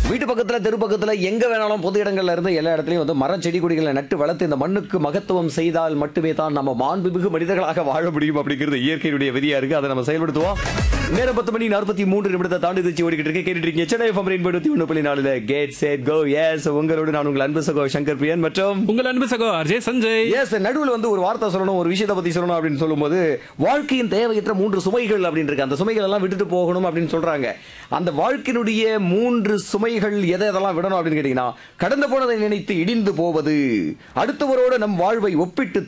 வீட்டு பக்கத்துல தெரு பக்கத்துல எங்க வேணாலும் பொது இடங்கள்ல இருந்து எல்லா இடத்துலயும் வந்து மரம் செடி கொடிகளை நட்டு வளர்த்து இந்த மண்ணுக்கு மகத்துவம் செய்தால் மட்டுமே தான் நம்ம மாண்புமிகு மனிதர்களாக வாழ முடியும் அப்படிங்கிறது இயற்கையுடைய விதியா இருக்கு அதை நம்ம செயல்படுத்துவோம் நேரம் பத்து மணி நாற்பத்தி மூன்று நிமிடத்தை தாண்டி தச்சு ஓடிக்கிட்டு இருக்கு கேட்டுட்டு இருக்கீங்க சென்னை எஃப்எம் ரெயின்போ இருபத்தி ஒன்று புள்ளி நாலுல கேட் சேட் கோ எஸ் உங்களோடு நான் உங்கள் அன்பு சகோ சங்கர் பிரியன் மற்றும் உங்கள் அன்பு சகோ அஜய் சஞ்சய் எஸ் நடுவில் வந்து ஒரு வார்த்தை சொல்லணும் ஒரு விஷயத்தை பத்தி சொல்லணும் அப்படின்னு சொல்லும்போது வாழ்க்கையின் தேவையற்ற மூன்று சுமைகள் அப்படின்னு இருக்கு அந்த சுமைகள் எல்லாம் விட்டுட்டு போகணும் அப்படின்னு சொல்றாங்க அந்த வாழ்க்கையினுடைய மூன்று சுமைகள் எதை எதெல்லாம் விடணும் அப்படின்னு கேட்டீங்கன்னா கடந்து போனதை நினைத்து இடிந்து போவது அடுத்தவரோடு நம் வாழ்வை ஒப்பிட்டு